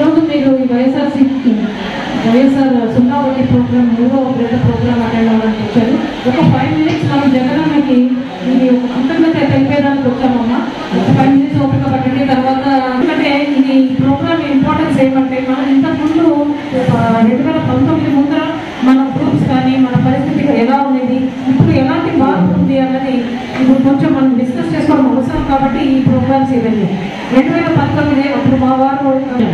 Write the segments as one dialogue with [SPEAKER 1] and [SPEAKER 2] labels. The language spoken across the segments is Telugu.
[SPEAKER 1] రోజు మీరు ఈ వైఎస్ఆర్సీ వైఎస్ఆర్ సున్నా ఒకటి ప్రోగ్రామ్ మూడో ఒకటి ప్రోగ్రామ్ అటెండ్ అవ్వడానికి వచ్చారు ఒక ఫైవ్ మినిట్స్ మనం జగనన్నకి ఇది ఒక కృతజ్ఞత తెలిపేదానికి వచ్చామమ్మా ఒక ఫైవ్ మినిట్స్ ఓపిక పట్టండి తర్వాత ఎందుకంటే ఇది ప్రోగ్రామ్ ఇంపార్టెన్స్ ఏమంటే మనం ఇంతకుముందు ఆ, రెండు వేల పంతొమ్మిది ముందర మన గ్రూప్స్ కానీ మన పరిస్థితి ఎలా ఉండేది ఇప్పుడు ఎలాంటి మార్పు ఉంది అన్నది ఇప్పుడు కొంచెం మనం డిస్కస్ చేసుకోవడం అవసరం కాబట్టి ఈ ప్రోగ్రామ్స్ ఇవన్నీ రెండు వేల పంతొమ్మిది అప్పుడు మా వారు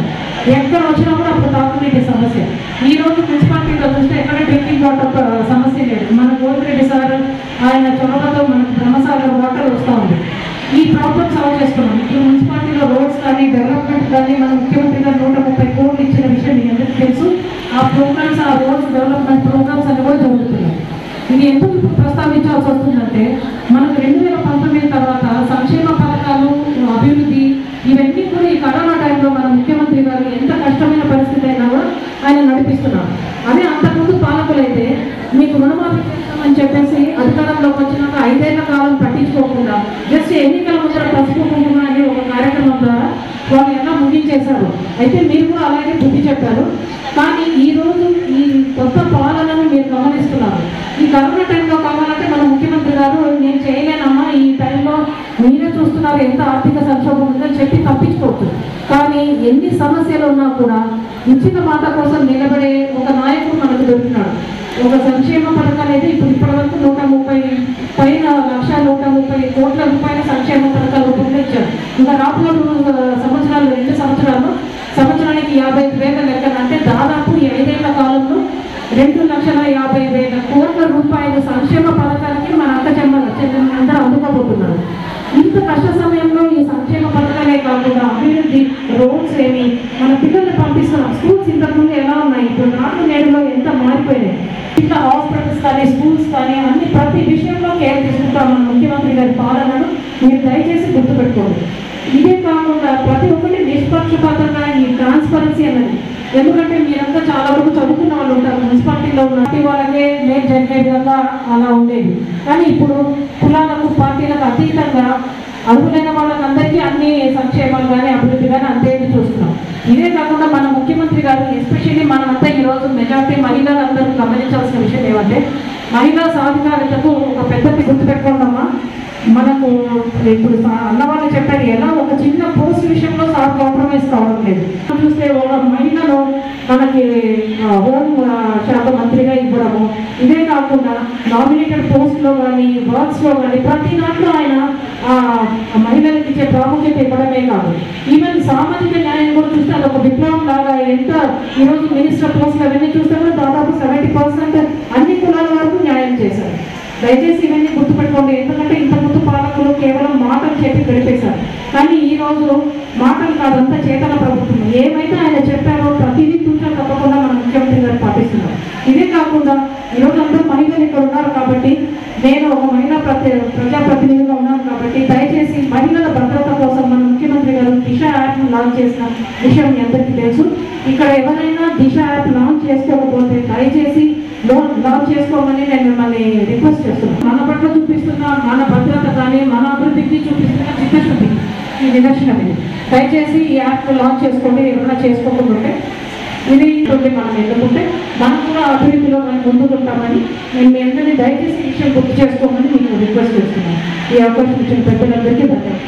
[SPEAKER 1] ఎక్కడ వచ్చినా కూడా అప్పుడు తాగునీటి సమస్య ఈ రోజు మున్సిపాలిటీలో చూస్తే ఎక్కడ డ్రింకింగ్ వాటర్ సమస్య లేదు మన గోపిరెడ్డి సార్ ఆయన చొరవతో మనకు బ్రహ్మసాగర్ వాటర్ వస్తూ ఉంది ఈ ప్రాబ్లమ్ సాల్వ్ చేసుకున్నాం ఇప్పుడు మున్సిపాలిటీలో రోడ్స్ కానీ డెవలప్మెంట్ కానీ మన ముఖ్యమంత్రి గారు నూట ముప్పై కోట్లు ఇచ్చిన విషయం మీ అందరికీ తెలుసు ఆ ప్రోగ్రామ్స్ ఆ రోడ్స్ డెవలప్మెంట్ ప్రోగ్రామ్స్ అన్ని కూడా జరుగుతున్నాయి ఇది ఎందుకు ఇప్పుడు ప్రస్తావించాల్సి వస్తుందంటే మనకు రెండు వేల పంతొమ్మిది తర్వాత సంక్షేమ పథకాలు అభివృద్ధి ఇవన్నీ కూడా ఈ కరోనా టైంలో మన ముఖ్యమంత్రి గారు ఎంత కష్టమైన పరిస్థితి అయినా కూడా ఆయన నడిపిస్తున్నారు అదే అంతకుముందు పాలకులైతే మీకు రుణమాఫీ చేస్తామని చెప్పేసి అధికారంలోకి వచ్చినాక ఐదేళ్ల కాలం పట్టించుకోకుండా జస్ట్ ఎన్నికల ముందర పసుపు కుంకుమ అనే ఒక కార్యక్రమం ద్వారా వాళ్ళు ఎలా ముగించేశారు అయితే మీరు కూడా అలాగే బుద్ధి చెప్పారు కానీ ఈ రోజు ఈ కొత్త పాలనను మీరు గమనిస్తున్నారు ఈ కరోనా టైంలో కావాలంటే మన ముఖ్యమంత్రి గారు నేను చేయలేనమ్మా ఈ టైంలో మీరే చూస్తున్నారు ఎంత ఆర్థిక సంక్షోభం ఉందని చెప్పి తప్పించుకోవచ్చు కానీ ఎన్ని సమస్యలు ఉన్నా కూడా ఇచ్చిన మాట కోసం నిలబడే ఒక నాయకుడు మనకు దొరికినాడు ఒక సంక్షేమ పథకాలు అయితే ఇప్పుడు ఇప్పటివరకు నూట ముప్పై పైన లక్ష నూట ముప్పై కోట్ల రూపాయల సంక్షేమ పథకాల రూపంలో ఇచ్చారు ఇంకా రాబోయే సంవత్సరాలు రెండు సంవత్సరాలు సంవత్సరానికి యాభై ఐదు వేల లెక్కన అంటే దాదాపు ఈ ఐదేళ్ల కాలంలో రెండు లక్షల యాభై వేల కోట్ల రూపాయల సంక్షేమ పథకాలకి మన అక్క చెమ్మ అందరూ అందుకోబోతున్నారు ఇంత కష్ట సమయంలో ఈ సంక్షేమ పథకాలే కాకుండా అభివృద్ధి రోడ్స్ ఏమి మన పిల్లల్ని పంపిస్తున్నాం స్కూల్స్ ఇంతకుముందు ఎలా ఉన్నాయి ఇప్పుడు నాటు నేడులో ఎంత మారిపోయినాయి ఇట్లా హాస్పిటల్స్ కానీ స్కూల్స్ కానీ అన్ని ప్రతి విషయంలో కేర్ తీసుకుంటాం మన ముఖ్యమంత్రి గారి పాలనను మీరు దయచేసి గుర్తుపెట్టుకోండి ఇదే కాకుండా ప్రతి ఒక్కటి నిష్పక్షపాతంగా ఈ ట్రాన్స్పరెన్సీ అన్నది ఎందుకంటే మీరంతా చాలా వరకు చదువుకున్న వాళ్ళు ఉంటారు మున్సిపాలిటీలో ఉన్న ప్రతి వాళ్ళకే మేలు జరిగే విధంగా అలా ఉండేది కానీ ఇప్పుడు కులాలకు పార్టీలకు అతీతంగా అర్హులైన వాళ్ళకందరికీ అన్ని సంక్షేమాలు కానీ అభివృద్ధి కానీ అందేది చూస్తున్నాం ఇదే కాకుండా మన ముఖ్యమంత్రి గారు ఎస్పెషల్లీ మనమంతా ఈరోజు మెజార్టీ మహిళలందరూ గమనించాల్సిన విషయం ఏమంటే మహిళా సాధికారతకు ఒక పెద్దది గుర్తుపెట్టుకోండమ్మా మనకు ఇప్పుడు సా- అన్నవాళ్ళు చెప్పారు ఎలా ఒక చిన్న పోస్ట్ విషయంలో సార్ కాంప్రమైజ్ కావడం లేదు చూస్తే ఒక మహిళను మనకి ఆ, హోం ఆ, శాఖ మంత్రిగా ఇవ్వడము ఇదే కాకుండా నామినేటెడ్ పోస్ట్లో కానీ వర్క్స్లో కానీ ప్రతి దాంట్లో ఆయన ఆ, ఆ మహిళలకు ఇచ్చే ప్రాముఖ్యత ఇవ్వడమే కాదు ఈవెన్ సామాజిక న్యాయం కూడా చూస్తే అదొక విప్లవం లాగా ఎంత ఈరోజు మినిస్టర్ పోస్టులు అవన్నీ చూస్తే కూడా దాదాపు సెవెంటీ పర్సెంట్ అన్ని కులాల వరకు న్యాయం చేశారు దయచేసి ఇవన్నీ గుర్తుపెట్టుకోండి ఎందుకంటే ఇంతకుముందు పాలకులు కేవలం మాటలు చెప్పి గడిపేశారు కానీ ఈ రోజు మాటలు కాదంతా చేతన ప్రభుత్వం ఏమైతే ఆయన చెప్పారో ప్రతిదీ తూచా తప్పకుండా మన ముఖ్యమంత్రి గారు పాటిస్తున్నారు ఇదే కాకుండా ఈరోజు అందరూ మహిళలు ఇక్కడ ఉన్నారు కాబట్టి నేను ఒక మహిళా ప్రతి ప్రజాప్రతినిధిగా ఉన్నాను కాబట్టి దయచేసి మహిళల భద్రత కోసం మన ముఖ్యమంత్రి గారు దిశ యాప్ లాంచ్ చేసిన విషయం మీ అందరికీ తెలుసు ఇక్కడ ఎవరైనా దిశ యాప్ లాంచ్ చేసుకోకపోతే దయచేసి లోన్ లాంచ్ చేసుకోమని నేను మిమ్మల్ని రిక్వెస్ట్ చేస్తున్నాను మన పట్ల చూపిస్తున్న మన భద్రత కానీ మన అభివృద్ధికి చూపిస్తున్న చిత్తశుద్ధి ఈ నిదర్శనం ఇది దయచేసి ఈ యాప్ లాంచ్ చేసుకోండి ఎవరైనా చేసుకోకుండా ఇది ఉంటుంది మనం ఎందుకుంటే మనం కూడా అభివృద్ధిలో మనం ముందుకుంటామని నేను మీ అందరినీ దయచేసి ఈ విషయం గుర్తు చేసుకోమని మీకు రిక్వెస్ట్ చేస్తున్నాను ఈ అవకాశం ఇచ్చిన పెద్దలందరికీ ధన్యవాదాలు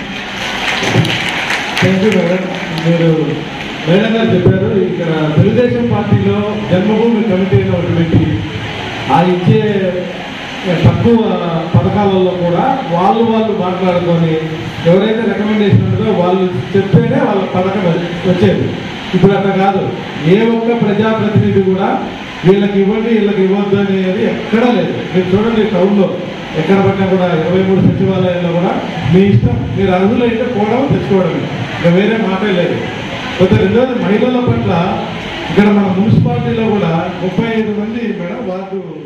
[SPEAKER 2] థ్యాంక్ యూ మేడం మీరు మేడం గారు చెప్పారు ఇక్కడ తెలుగుదేశం పార్టీలో జన్మభూమి కమిటీ అని ఒకటి పెట్టి ఆ ఇచ్చే తక్కువ పథకాలలో కూడా వాళ్ళు వాళ్ళు మాట్లాడుకొని ఎవరైతే రికమెండేషన్ ఉంటుందో వాళ్ళు చెప్తేనే వాళ్ళ పథకం వచ్చేది ఇప్పుడు అట్లా కాదు ఏ ఒక్క ప్రజాప్రతినిధి కూడా వీళ్ళకి ఇవ్వండి వీళ్ళకి ఇవ్వద్దు అనేది ఎక్కడా లేదు మీరు చూడండి టౌన్లో ఎక్కడ పట్టినా కూడా ఇరవై మూడు సచివాలయాల్లో కూడా మీ ఇష్టం మీరు అర్హులైతే పోవడం తెచ్చుకోవడమే ఇంకా వేరే మాటే లేదు కొత్త రెండోది మహిళల పట్ల ఇక్కడ మన మున్సిపాలిటీలో కూడా ముప్పై ఐదు మంది మేడం వార్డు